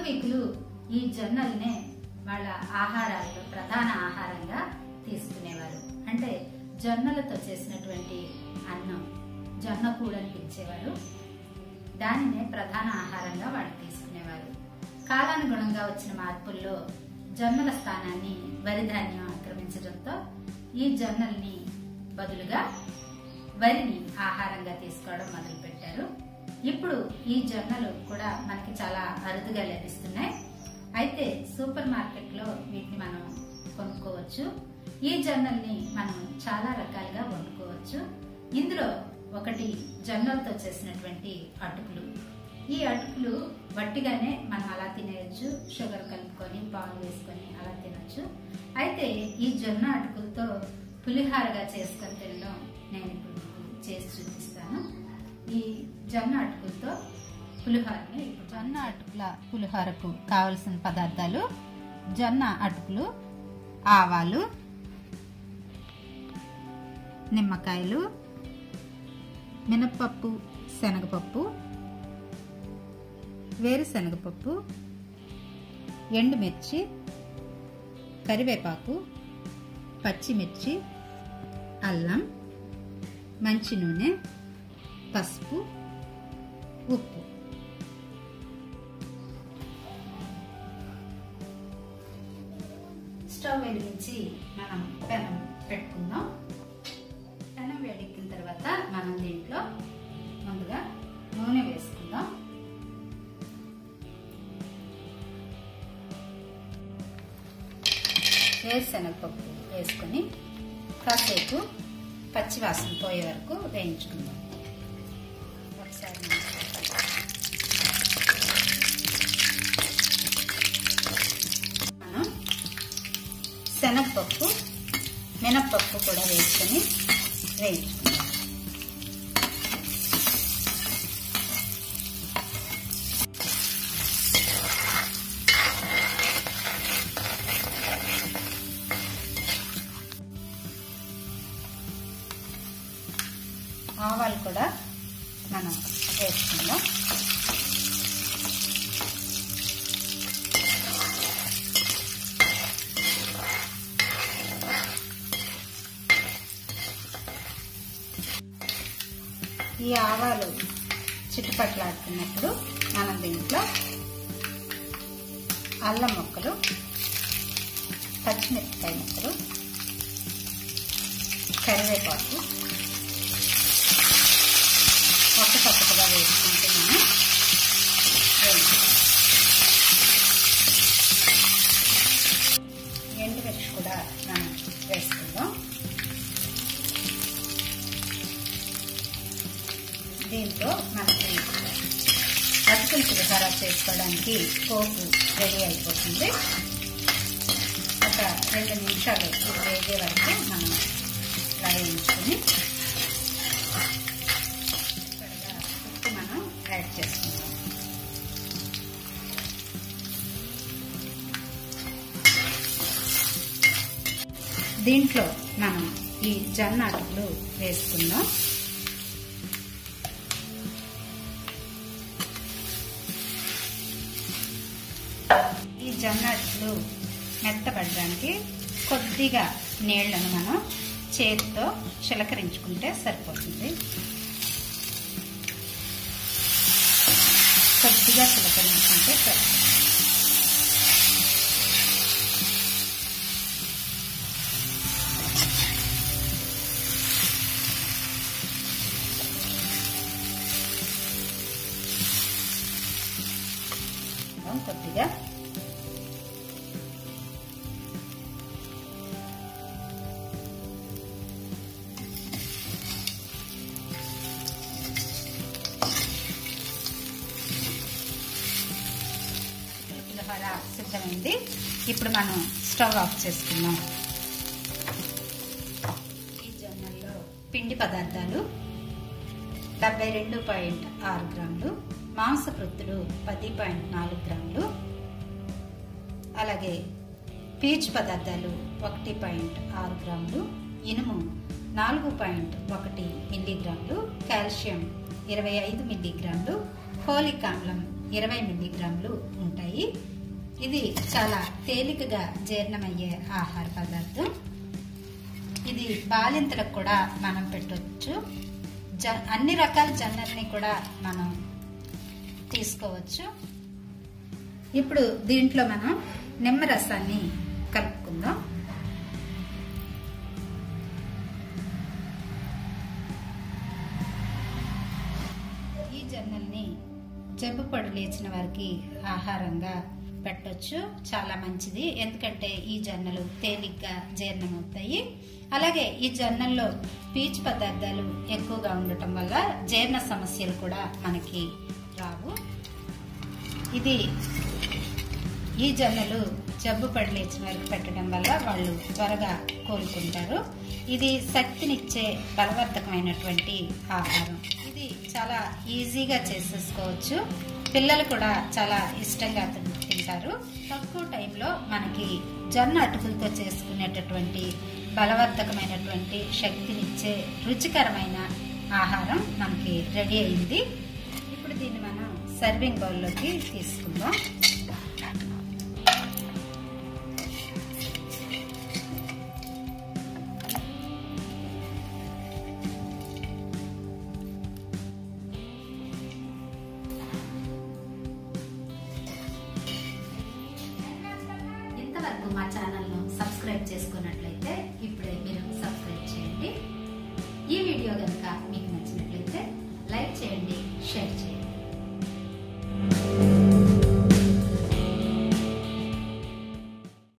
పూర్వీకులు ఈ జొన్నల్నే వాళ్ళ ఆహారాల్లో ప్రధాన ఆహారంగా తీసుకునేవారు అంటే జొన్నలతో చేసినటువంటి అన్నం జొన్న కూడని పిలిచేవారు దానినే ప్రధాన ఆహారంగా వాళ్ళు తీసుకునేవారు కాలానుగుణంగా వచ్చిన మార్పుల్లో జొన్నల స్థానాన్ని వరి ధాన్యం ఆక్రమించడంతో ఈ జొన్నల్ని బదులుగా వరిని ఆహారంగా తీసుకోవడం మొదలుపెట్టారు ఇప్పుడు ఈ జొన్నలు కూడా మనకి చాలా అరుదుగా లభిస్తున్నాయి అయితే సూపర్ మార్కెట్ లో వీటిని మనం కొనుక్కోవచ్చు ఈ జొన్నల్ని మనం చాలా రకాలుగా వండుకోవచ్చు ఇందులో ఒకటి జొన్నలతో చేసినటువంటి అటుకులు ఈ అటుకులు వట్టిగానే మనం అలా తినేయచ్చు షుగర్ కలుపుకొని పాలు వేసుకొని అలా తినొచ్చు అయితే ఈ జొన్న అటుకులతో పులిహారగా చేసుకొని తినడం నేను ఇప్పుడు మీకు చేసి చూపిస్తాను ఈ జొన్న అటుకులతో పులిహోరని ఇప్పుడు జొన్న అటుకుల పులిహోరకు కావలసిన పదార్థాలు జొన్న అటుకులు ఆవాలు నిమ్మకాయలు మినప్పప్పు శనగపప్పు వేరుశనగపప్పు ఎండుమిర్చి కరివేపాకు పచ్చిమిర్చి అల్లం మంచి నూనె పసుపు ఉప్పు స్టవ్ వెలిగించి మనం పెనం పెట్టుకుందాం పెనం వేడెక్కిన తర్వాత మనం దీంట్లో ముందుగా నూనె వేసుకుందాం వేరుశనగపప్పు వేసుకొని కాసేపు పచ్చివాసన పోయే వరకు వేయించుకుందాం ఒకసారి మనం శనగపప్పు మినప్పప్పు కూడా వేసుకొని వేయించుకుందాం ఆవాలు కూడా మనం వేసుకుందాం ఈ ఆవాలు చిట్టుపట్లాడుతున్నప్పుడు మనం దీంట్లో అల్లం ముక్కలు పచ్చిమిరపకాయ ముక్కలు కరివేపాకు ఒక్కసొక్కగా వేసుకుంటే మనం ఎండుమిర్చి కూడా మనం వేసుకుందాం దీంతో మనకి అటుకులు పులిహార చేసుకోవడానికి పోపు రెడీ అయిపోతుంది ఒక రెండు నిమిషాలు ఇది వేగే వరకు మనం ఇలా వేయించుకొని త్వరగా ఉప్పు మనం యాడ్ చేసుకుందాం దీంట్లో మనం ఈ జొన్న అటుకులు వేసుకుందాం ఈ జొన్న అటుకులు మెత్తపడడానికి కొద్దిగా నీళ్లను మనం చేతితో చిలకరించుకుంటే సరిపోతుంది కొద్దిగా చిలకరించుకుంటే సరిపోతుంది కొద్దిగా పులిహోర సిద్ధమైంది ఇప్పుడు మనం స్టవ్ ఆఫ్ చేసుకుందాం ఈ జొన్నల్లో పిండి పదార్థాలు డెబ్బై రెండు పాయింట్ ఆరు గ్రాములు మాంసకృత్తులు పది పాయింట్ నాలుగు గ్రాములు అలాగే పీచు పదార్థాలు ఒకటి పాయింట్ ఆరు గ్రాములు ఇనుము నాలుగు పాయింట్ ఒకటి మిల్లీగ్రాములు కాల్షియం ఇరవై ఐదు మిల్లీగ్రాములు ఫోలిక్ ఆమ్లం ఇరవై మిల్లీగ్రాములు ఉంటాయి ఇది చాలా తేలికగా జీర్ణమయ్యే ఆహార పదార్థం ఇది బాలింతలకు కూడా మనం పెట్టవచ్చు జ అన్ని రకాల జొన్నల్ని కూడా మనం తీసుకోవచ్చు ఇప్పుడు దీంట్లో మనం నిమ్మరసాన్ని కలుపుకుందాం ఈ జొన్నల్ని జబ్బు పొడి లేచిన వారికి ఆహారంగా పెట్టొచ్చు చాలా మంచిది ఎందుకంటే ఈ జొన్నలు తేలిగ్గా జీర్ణమవుతాయి అలాగే ఈ జొన్నల్లో పీచు పదార్థాలు ఎక్కువగా ఉండటం వల్ల జీర్ణ సమస్యలు కూడా మనకి రావు ఇది ఈ జొన్నలు జబ్బు పడిలేచిన వారికి పెట్టడం వల్ల వాళ్ళు త్వరగా కోలుకుంటారు ఇది శక్తినిచ్చే బలవర్ధకమైనటువంటి ఆహారం ఇది చాలా ఈజీగా చేసేసుకోవచ్చు పిల్లలు కూడా చాలా ఇష్టంగా తిన్- తింటారు తక్కువ టైంలో మనకి జొన్న అటుకులతో చేసుకునేటటువంటి బలవర్ధకమైనటువంటి శక్తినిచ్చే రుచికరమైన ఆహారం మనకి రెడీ అయింది ఇప్పుడు దీన్ని మనం సర్వింగ్ బౌల్లోకి తీసుకుందాం ఇంతవరకు మా ఛానల్ను సబ్స్క్రైబ్ చేసుకున్నట్టు